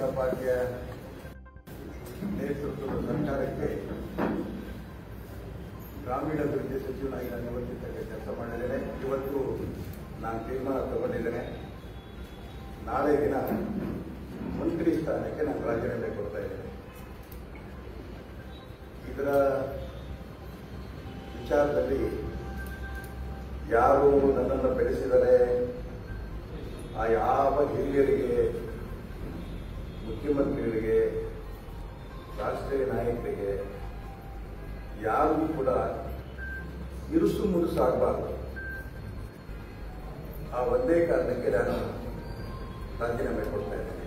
ಜನತಾ ಪಾರ್ಟಿಯ ನೇತೃತ್ವದ ಸರ್ಕಾರಕ್ಕೆ ಗ್ರಾಮೀಣಾಭಿವೃದ್ಧಿ ಸಚಿವನಾಗಿ ನಾನು ಇವತ್ತಿನ ಕೆಲಸ ಮಾಡಿದ್ದೇನೆ ಇವತ್ತು ನಾನು ತೀರ್ಮಾನ ತಗೊಂಡಿದ್ದೇನೆ ನಾಳೆ ದಿನ ಮಂತ್ರಿ ಸ್ಥಾನಕ್ಕೆ ನಾನು ರಾಜೀನಾಮೆ ಕೊಡ್ತಾ ಇದ್ದೇನೆ ಇದರ ವಿಚಾರದಲ್ಲಿ ಯಾರು ನನ್ನನ್ನು ಬೆಳೆಸಿದರೆ ಆ ಯಾವ ಹಿರಿಯರಿಗೆ ಮುಖ್ಯಮಂತ್ರಿಗಳಿಗೆ ರಾಷ್ಟ್ರೀಯ ನಾಯಕರಿಗೆ ಯಾರಿಗೂ ಕೂಡ ಇರುಸು ಮುರುಸು ಆಗಬಾರ್ದು ಆ ಒಂದೇ ಕಾರಣಕ್ಕೆ ನಾನು ರಾಜೀನಾಮೆ ಕೊಡ್ತಾ ಇದ್ದೇನೆ